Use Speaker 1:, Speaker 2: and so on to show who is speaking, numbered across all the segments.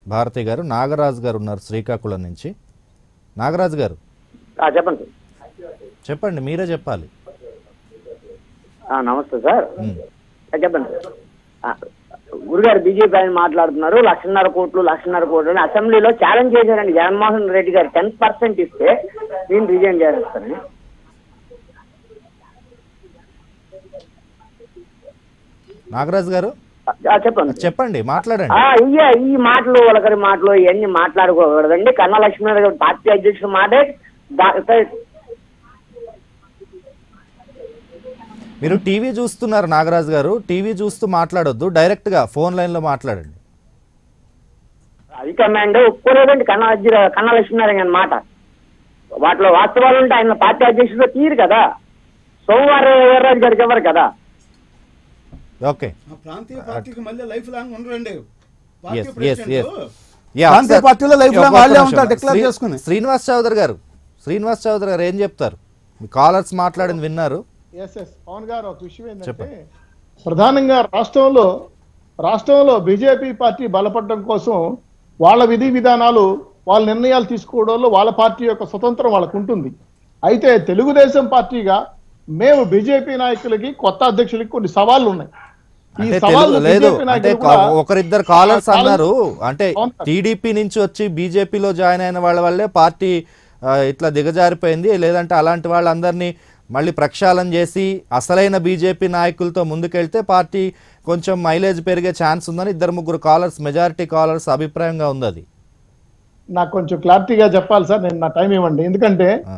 Speaker 1: భారతి గారు నాగరాజు గారు ఉన్నారు శ్రీకాకుళం నుంచి నాగరాజు గారు
Speaker 2: ఆ, చెప్పండి
Speaker 1: చెప్పండి మీరే చెప్పాలి
Speaker 2: ఆ, నమస్తే సార్
Speaker 1: ఉమ్.
Speaker 2: ఆ, చెప్పండి ఆ, గురుగారు బీజేపీ ఆయన మాట్లాడుతున్నారు లక్షన్నర కోట్లు లక్షన్నర కోట్లు అని అసెంబ్లీలో ఛాలెంజ్ చేశారండి జగన్మోహన్ రెడ్డి గారు టెన్ పర్సెంట్ ఇస్తే నేను రిజైన్ చేస్తాను
Speaker 1: నాగరాజు గారు
Speaker 2: చెప్పండి
Speaker 1: చెప్పండి మాట్లాడండి
Speaker 2: ఆ, ఇయ్య ఈ మాటలు వాళ్ళకరి మాటలు ఇవన్నీ మాట్లాడుకోకూడదండి కన్నా లక్ష్మీనారాయణ గారు పార్టీ అధ్యక్షుడు మాటే దా-
Speaker 1: మీరు టీవీ చూస్తున్నారు నాగరాజు గారు టీవీ చూస్తూ మాట్లాడొద్దు డైరెక్ట్గా ఫోన్ లైన్లో మాట్లాడండి
Speaker 2: హైకమాండ్ ఒప్పుకోలేదండి కన్నా అధ్య- కన్నా లక్ష్మీనారాయణ గారి మాట వాటిలో వాస్తవాలు ఉంటే ఆయన పార్టీ అధ్యక్షుడు తీరు కదా సోమవారం వీర్రాజు గారికి ఎవరు కదా
Speaker 1: ఓకే
Speaker 3: ఆ ప్రాంతీయ పార్టీకి మళ్ళీ లైఫ్ లాంగ్ ఉండరండి
Speaker 1: yes
Speaker 3: party
Speaker 1: yes
Speaker 3: president
Speaker 1: yes yeah,
Speaker 4: ప్రాంతీయ
Speaker 1: ఒకసారి-
Speaker 4: పార్టీలో life
Speaker 1: ఒక్క
Speaker 4: long వాళ్ళే
Speaker 1: నిమిషం.
Speaker 4: ఉంటారు, declare
Speaker 1: శ్రీ-
Speaker 4: చేసుకుని.
Speaker 1: శ్రీనివాస్ చౌదరి గారు శ్రీనివాస్ చౌదరి గారు ఏం చెప్తారు మీ కాలర్స్ మాట్లాడింది విన్నారు
Speaker 5: ఎస్ ఎస్ పవన్ గారు ఒక విషయం ఏంటంటే
Speaker 1: చెప్పండి.
Speaker 5: ప్రధానంగా రాష్ట్రంలో రాష్ట్రంలో బీజేపీ పార్టీ బలపడడం కోసం వాళ్ళ విధి విధానాలు వాళ్ళ నిర్ణయాలు తీసుకోవడంలో వాళ్ళ పార్టీ యొక్క స్వతంత్రం వాళ్ళకు ఉంటుంది అయితే తెలుగుదేశం పార్టీగా మేము బీజేపీ నాయకులకి కొత్త అధ్యక్షులకి కొన్ని సవాళ్లు ఉన్నాయి ఈ
Speaker 1: అంటే
Speaker 5: సవాళ్లు
Speaker 1: తెలుగు లేదు
Speaker 5: BJP
Speaker 1: అంటే
Speaker 5: నాయకులు
Speaker 1: కా-
Speaker 5: కూడా-
Speaker 1: ఒకరిద్దరు కాలర్స్
Speaker 5: ఆ,
Speaker 1: అన్నారు అంటే
Speaker 5: అవును సార్.
Speaker 1: టీడీపీ నుంచి వచ్చి బీజేపీలో జాయిన్ అయిన వాళ్ళ వల్లే పార్టీ ఆ, ఇట్లా దిగజారిపోయింది లేదంటే అలాంటి వాళ్ళందరినీ మళ్ళీ ప్రక్షాళన చేసి అసలైన బీజేపీ నాయకులతో ముందుకెళ్తే పార్టీ కొంచెం మైలేజ్ పెరిగే ఛాన్స్ ఉందని ఇద్దరు ముగ్గురు కాలర్స్ మెజారిటీ కాలర్స్ అభిప్రాయంగా ఉంది అది
Speaker 5: నాకు కొంచెం క్లారిటీగా చెప్పాలి సార్ నేను నా టైం ఇవ్వండి ఎందుకంటే
Speaker 1: ఆ,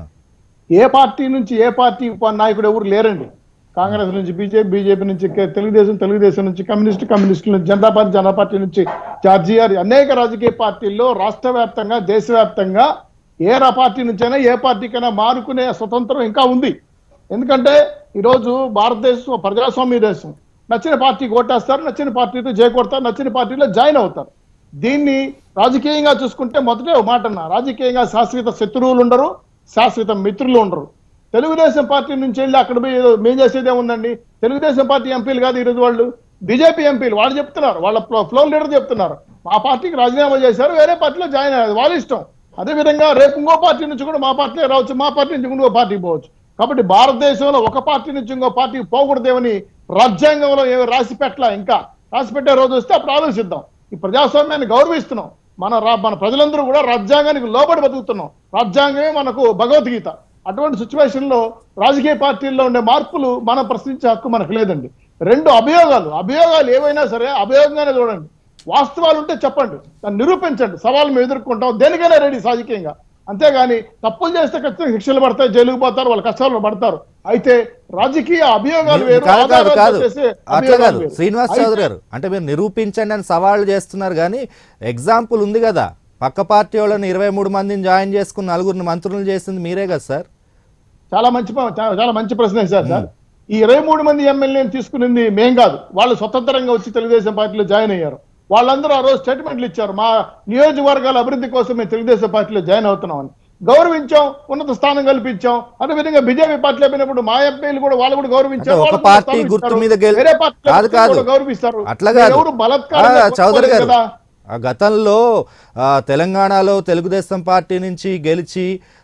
Speaker 5: ఏ పార్టీ నుంచి ఏ పార్టీ ఉప నాయకుడు ఎవరు లేరండి కాంగ్రెస్ నుంచి బీజేపీ బీజేపీ నుంచి కే- తెలుగుదేశం తెలుగుదేశం నుంచి కమ్యూనిస్ట్ కమ్యూనిస్టుల నుంచి జనతా పార్టీ జనతా పార్టీ నుంచి జార్జియా అనేక రాజకీయ పార్టీల్లో రాష్ట్ర వ్యాప్తంగా దేశవ్యాప్తంగా ఏ రా పార్టీ నుంచైనా ఏ పార్టీకైనా మారుకునే స్వతంత్రం ఇంకా ఉంది ఎందుకంటే ఈరోజు భారతదేశం ఒక ప్రజాస్వామ్య దేశం నచ్చిన పార్టీకి ఓటేస్తారు నచ్చిన పార్టీతో చేకొడతారు నచ్చిన పార్టీలో జాయిన్ అవుతారు దీన్ని రాజకీయంగా చూసుకుంటే మొదటే ఒక మాట అన్న రాజకీయంగా శాశ్వత శత్రువులు ఉండరు శాశ్వత మిత్రులు ఉండరు తెలుగుదేశం పార్టీ నుంచి వెళ్ళి అక్కడ పోయి ఏదో మేం చేసేది ఏముందండి తెలుగుదేశం పార్టీ ఎంపీలు కాదు ఈరోజు వాళ్ళు బీజేపీ ఎంపీలు వాళ్ళు చెప్తున్నారు వాళ్ళ ఫ్లోర్ లీడర్ చెప్తున్నారు మా పార్టీకి రాజీనామా చేశారు వేరే పార్టీలో జాయిన్ అయ్యారు వాళ్ళ ఇష్టం అదే విధంగా రేపు ఇంకో పార్టీ నుంచి కూడా మా పార్టీ రావచ్చు మా పార్టీ నుంచి ఇంకో పార్టీకి పోవచ్చు కాబట్టి భారతదేశంలో ఒక పార్టీ నుంచి ఇంకో పార్టీకి పోకూడదేమని రాజ్యాంగంలో ఏమి రాసి పెట్టలా ఇంకా రాసి పెట్టే రోజు వస్తే అప్పుడు ఆలోచిద్దాం ఈ ప్రజాస్వామ్యాన్ని గౌరవిస్తున్నాం మన రా మన ప్రజలందరూ కూడా రాజ్యాంగానికి లోబడి బతుకుతున్నాం రాజ్యాంగమే మనకు భగవద్గీత అటువంటి సిచ్యువేషన్ లో రాజకీయ పార్టీల్లో ఉండే మార్పులు మనం ప్రశ్నించే హక్కు మనకు లేదండి రెండు అభియోగాలు అభియోగాలు ఏవైనా సరే అభియోగంగానే చూడండి వాస్తవాలు ఉంటే చెప్పండి దాన్ని నిరూపించండి సవాళ్ళు మేము ఎదుర్కొంటాం దేనికైనా రెడీ రాజకీయంగా అంతేగాని తప్పులు చేస్తే ఖచ్చితంగా శిక్షలు పడతాయి జైలుకు పోతారు వాళ్ళ కష్టాల్లో పడతారు అయితే రాజకీయ అభియోగాలు వేరు
Speaker 1: కాదు కాదు
Speaker 5: ఆధారాలతో
Speaker 1: కాదు
Speaker 5: చేసే
Speaker 1: అట్లా
Speaker 5: అభియోగాలు
Speaker 1: కాదు
Speaker 5: వేరు.
Speaker 1: శ్రీనివాస్
Speaker 5: అయితే-
Speaker 1: చౌదరి గారు అంటే మీరు నిరూపించండి అని సవాళ్ళు చేస్తున్నారు కానీ ఎగ్జాంపుల్ ఉంది కదా పక్క పార్టీ వాళ్ళని ఇరవై మూడు మందిని జాయిన్ చేసుకుని నలుగురిని మంత్రులు చేసింది మీరే కదా సార్
Speaker 5: చాలా మంచి ప- చా- చాలా మంచి ప్రశ్న వేశారు సార్ ఈ ఇరవై మూడు మంది ఎమ్మెల్యేని తీసుకునింది మేం కాదు వాళ్ళు స్వతంత్రంగా వచ్చి తెలుగుదేశం పార్టీలో జాయిన్ అయ్యారు వాళ్ళందరూ ఆ రోజు స్టేట్మెంట్లు ఇచ్చారు మా నియోజకవర్గాల అభివృద్ధి కోసం మేము తెలుగుదేశం పార్టీలో జాయిన్ అవుతున్నామని గౌరవించాం ఉన్నత స్థానం కల్పించాం అదే విధంగా బీజేపీ పార్టీలో అయినప్పుడు మా ఎంపీలు కూడా వాళ్ళు కూడా గౌరవించారు
Speaker 1: అంటే ఒక
Speaker 5: వాళ్ళు కూడా
Speaker 1: పార్టీ
Speaker 5: స్థానం
Speaker 1: గుర్తు
Speaker 5: ఇస్తారు.
Speaker 1: మీద గెల్-
Speaker 5: వేరే పార్టీలో
Speaker 1: కాదు, కాదు.
Speaker 5: కూడా గౌరవిస్తారు
Speaker 1: అట్లా కాదు
Speaker 5: ఎవరు బలత్కారం
Speaker 1: ఆ, చౌదరి గారు
Speaker 5: కదా
Speaker 1: ఆ గతంలో ఆ, తెలంగాణలో తెలుగుదేశం పార్టీ నుంచి గెలిచి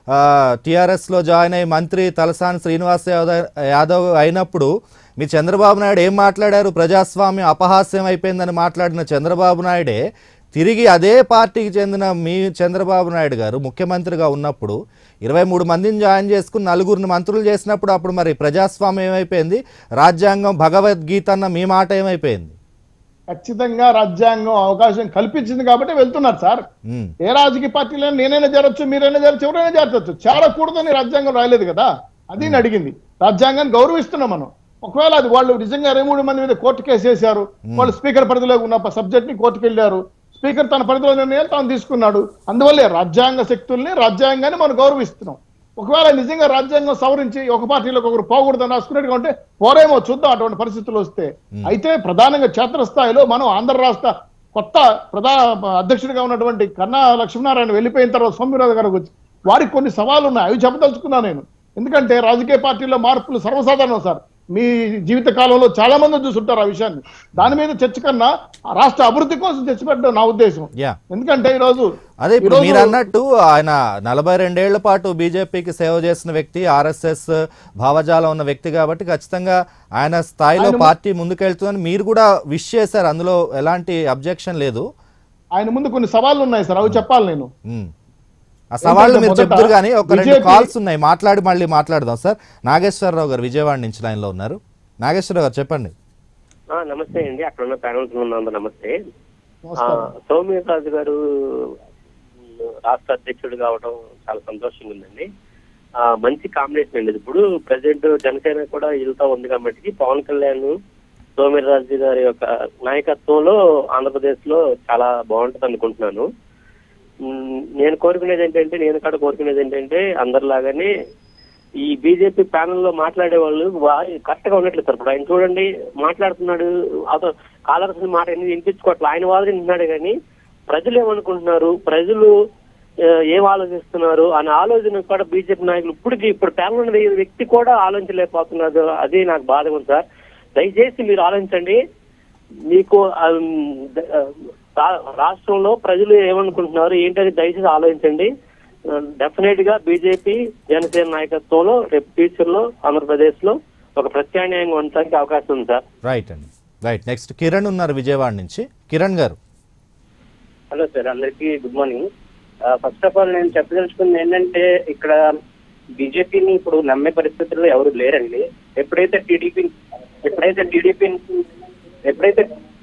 Speaker 1: టిఆర్ఎస్ లో జాయిన్ అయ్యి మంత్రి తలసాని శ్రీనివాస్ యాదవ్ యాదవ్ అయినప్పుడు మీ చంద్రబాబు నాయుడు ఏం మాట్లాడారు ప్రజాస్వామ్యం అపహాస్యం అయిపోయిందని మాట్లాడిన చంద్రబాబు నాయుడే తిరిగి అదే పార్టీకి చెందిన మీ చంద్రబాబు నాయుడు గారు ముఖ్యమంత్రిగా ఉన్నప్పుడు ఇరవై మూడు మందిని జాయిన్ చేసుకుని నలుగురిని మంత్రులు చేసినప్పుడు అప్పుడు మరి ప్రజాస్వామ్యం ఏమైపోయింది రాజ్యాంగం భగవద్గీత అన్న మీ మాట ఏమైపోయింది
Speaker 5: ఖచ్చితంగా రాజ్యాంగం అవకాశం కల్పించింది కాబట్టి వెళ్తున్నారు సార్
Speaker 1: ఉమ్.
Speaker 5: ఏ రాజకీయ పార్టీలో నేనైనా చేరొచ్చు మీరైనా చేరొచ్చు ఎవరైనా చేరొచ్చు చేరకూడదని రాజ్యాంగం రాయలేదు కదా అది నేను అడిగింది రాజ్యాంగాన్ని గౌరవిస్తున్నాం మనం ఒకవేళ అది వాళ్ళు నిజంగా ఇరవై మూడు మంది మీద కోర్టు కేసు వేశారు వాళ్ళు స్పీకర్ పరిధిలో ఉన్న సబ్జెక్ట్ ని కోర్టుకు వెళ్ళారు స్పీకర్ తన పరిధిలో నిర్ణయాలు తాను తీసుకున్నాడు అందువల్లే రాజ్యాంగ శక్తుల్ని రాజ్యాంగాన్ని మనం గౌరవిస్తున్నాం ఒకవేళ నిజంగా రాజ్యాంగం సవరించి ఒక పార్టీలోకి ఒకరు పోకూడదని రాసుకున్నట్టుగా ఉంటే పోరేమో చూద్దాం అటువంటి పరిస్థితులు వస్తే అయితే ప్రధానంగా క్షేత్రస్థాయిలో మనం ఆంధ్ర రాష్ట్ర కొత్త ప్రధా అధ్యక్షుడిగా ఉన్నటువంటి కన్నా లక్ష్మీనారాయణ వెళ్ళిపోయిన తర్వాత సౌమ్యరాజు గారికి వచ్చి వారికి కొన్ని సవాళ్ళు ఉన్నాయి అవి చెప్పదలుచుకున్నా నేను ఎందుకంటే రాజకీయ పార్టీల్లో మార్పులు సర్వసాధారణం సార్ మీ జీవిత కాలంలో చాలా మంది చూసుంటారు ఆ విషయాన్ని దాని మీద చర్చ కన్నా ఆ రాష్ట్ర అభివృద్ధి కోసం చర్చ పెట్టడం నా ఉద్దేశం
Speaker 1: యా
Speaker 5: ఎందుకంటే ఈరోజు
Speaker 1: అదే ఇప్పుడు
Speaker 5: ఈరోజు-
Speaker 1: మీరు అన్నట్టు ఆయన నలభై రెండేళ్ల పాటు బీజేపీకి సేవ చేసిన వ్యక్తి ఆర్ఎస్ఎస్ భావజాలం ఉన్న వ్యక్తి కాబట్టి ఖచ్చితంగా ఆయన స్థాయిలో
Speaker 5: ఆయన-
Speaker 1: పార్టీ ముందుకెళ్తుందని మీరు కూడా విష్ చేశారు అందులో ఎలాంటి అబ్జెక్షన్ లేదు
Speaker 5: ఆయన ముందు కొన్ని సవాళ్ళు ఉన్నాయి సార్ అవి చెప్పాలి నేను
Speaker 1: ఉమ్. ఆ సవాళ్ళు మీరు
Speaker 5: మొదట
Speaker 1: చెప్తారు కానీ ఒక రెండు
Speaker 5: BJP
Speaker 1: కాల్స్ ఉన్నాయి మాట్లాడి మళ్ళీ మాట్లాడదాం సార్ నాగేశ్వరరావు గారు విజయవాడ నుంచి లైన్లో ఉన్నారు నాగేశ్వరరావు గారు చెప్పండి
Speaker 4: ఆ, నమస్తే అండి అక్కడ ఉన్న ప్యానల్స్ ఉన్నందు నమస్తే ఆ,
Speaker 5: నమస్కారం
Speaker 4: సౌమ్య రాజు గారు ఉమ్, రాష్ట్ర అధ్యక్షుడు కావడం చాలా సంతోషంగా ఉందండి ఆ, మంచి కాంబినేషన్ అండి ఇది. ఇప్పుడు ప్రజెంట్ జనసేన కూడా వెళ్తా ఉంది కాబట్టి పవన్ కళ్యాణ్ సోమ్యరాజు గారి యొక్క నాయకత్వంలో ఆంధ్రప్రదేశ్ లో చాలా బాగుంటుంది అనుకుంటున్నాను ఉమ్, నేను కోరుకునేది ఏంటంటే నేను కూడా కోరుకునేది ఏంటంటే అందరిలాగానే ఈ బీజేపీ ప్యానెల్ లో మాట్లాడే వాళ్ళు కరెక్ట్ గా ఉన్నట్లేదు సార్ ఇప్పుడు ఆయన చూడండి మాట్లాడుతున్నాడు అతను కాలర్సిన మాట ఎన్ని వినిపించుకోవట్లేదు ఆయన వాళ్ళు వింటున్నాడు కానీ ప్రజలు ఏమనుకుంటున్నారు ప్రజలు ఆ, ఏం ఆలోచిస్తున్నారు అనే ఆలోచన కూడా బీజేపీ నాయకులు ఇప్పటికి ఇప్పుడు ప్యానల్ ఉన్న వ్యక్తి కూడా ఆలోచించలేకపోతున్నారు అది నాకు బాధగా ఉంది సార్ దయచేసి మీరు ఆలోచించండి మీకు ఆ, ద- ఆ, రా- రాష్ట్రంలో ప్రజలు ఏమనుకుంటున్నారు ఏంటని దయచేసి ఆలోచించండి డెఫినెట్ గా బీజేపీ జనసేన నాయకత్వంలో రేపు ఫ్యూచర్ లో ఆంధ్రప్రదేశ్ లో ఒక ప్రత్యామ్నాయంగా ఉండడానికి అవకాశం ఉంది సార్
Speaker 1: రైట్ అండి రైట్ నెక్స్ట్ కిరణ్ ఉన్నారు విజయవాడ నుంచి కిరణ్ గారు
Speaker 6: హలో సార్ అందరికీ good morning first of all నేను చెప్పదలుచుకుంది ఏంటంటే ఇక్కడ బీజేపీని ఇప్పుడు నమ్మే పరిస్థితుల్లో ఎవరు లేరండి ఎప్పుడైతే టీడీపీ ఎప్పుడైతే టీడీపీ ఎప్పుడైతే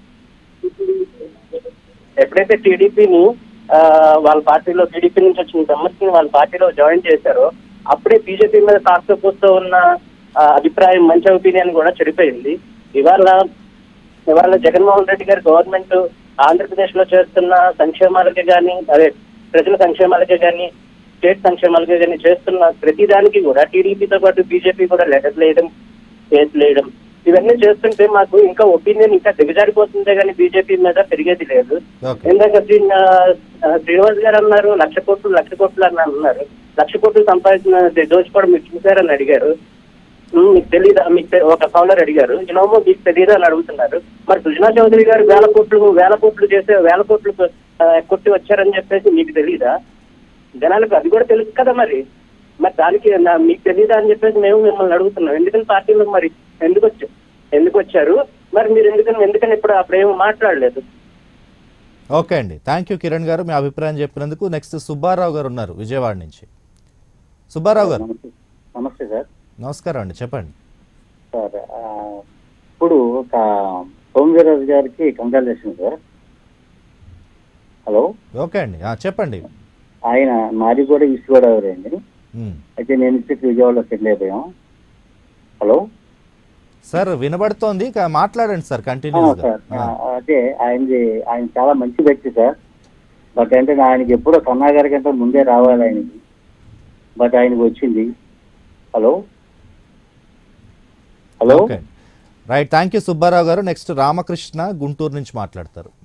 Speaker 6: ఎప్పుడైతే టీడీపీని వాళ్ళ పార్టీలో టీడీపీ నుంచి వచ్చిన సమస్యని వాళ్ళ పార్టీలో జాయిన్ చేశారో అప్పుడే బీజేపీ మీద కాస్త కూస్తూ ఉన్న ఆ, అభిప్రాయం మంచి ఒపీనియన్ కూడా చెడిపోయింది ఇవాళ ఇవాళ జగన్మోహన్ రెడ్డి గారి గవర్నమెంట్ ఆంధ్రప్రదేశ్ లో చేస్తున్న సంక్షేమాలకి కానీ అదే ప్రజల సంక్షేమాలకే కానీ స్టేట్ సంక్షేమాలకే కానీ చేస్తున్న ప్రతి దానికి కూడా టీడీపీతో పాటు బీజేపీ కూడా లెటర్ వేయడం కేసులు వేయడం ఇవన్నీ చేస్తుంటే మాకు ఇంకా ఒపీనియన్ ఇంకా దిగజారిపోతుందే కానీ బీజేపీ మీద పెరిగేది లేదు
Speaker 1: ఓకే
Speaker 6: ఇందాక శ్రీ- ఆ, శ్రీనివాస్ గారు అన్నారు లక్ష కోట్లు లక్ష కోట్లు అని అన్నారు లక్ష కోట్లు సంపాదించిన దోచుకోవడం మీరు చూసారని అడిగారు ఉమ్, మీకు తెలీదా మీకు తె- ఒక కాలర్ అడిగారు ఇనోమో మీకు తెలియదా అని అడుగుతున్నారు మరి సుజనా చౌదరి గారు వేల కోట్లు వేల కోట్లు చేసే వేల కోట్లు ఆ, కొట్టి వచ్చారని చెప్పేసి మీకు తెలీదా జనాలకు అది కూడా తెలుసు కదా మరి మరి దానికి నా- మీకు తెలీదా అని చెప్పేసి మేము మిమ్మల్ని అడుగుతున్నాం ఎందుకని పార్టీలో మరి ఎందుకు వచ్చారు ఎందుకు వచ్చారు మరి మీరు ఎందుకని ఎందుకని ఇప్పుడు అప్పుడేమో మాట్లాడలేదు
Speaker 1: ఓకే అండి థ్యాంక్ యూ కిరణ్ గారు మీ అభిప్రాయం చెప్పినందుకు నెక్స్ట్ సుబ్బారావు గారు ఉన్నారు విజయవాడ నుంచి సుబ్బారావు గారు
Speaker 7: నమస్తే సార్
Speaker 1: నమస్కారం అండి చెప్పండి
Speaker 7: సార్ ఆ, ఇప్పుడు ఒక సోమవీరాజు గారికి కంగ్రాచులేషన్ సార్ హలో
Speaker 1: ఓకే అండి ఆ, చెప్పండి
Speaker 7: ఆయన మాది కూడా ఈస్ట్ గోదావరి అండి
Speaker 1: ఉమ్.
Speaker 7: అయితే నేను ఇచ్చి విజయవాడలో సెటిల్ అయిపోయాం హలో
Speaker 1: సార్ వినబడుతోంది కా- మాట్లాడండి సార్
Speaker 7: ఆ,
Speaker 1: కంటిన్యూస్గా
Speaker 7: సార్ ఆ, అదే ఆయనది ఆయన చాలా మంచి వ్యక్తి సార్ బట్ అంటే ఆయనకి ఎప్పుడో కన్నా గారి కంటే ముందే రావాలి ఆయనకి బట్ ఆయనకి వచ్చింది hello hello
Speaker 1: okay right thank you Subbarao garu next Ramakrishna Guntur నుంచి మాట్లాడతారు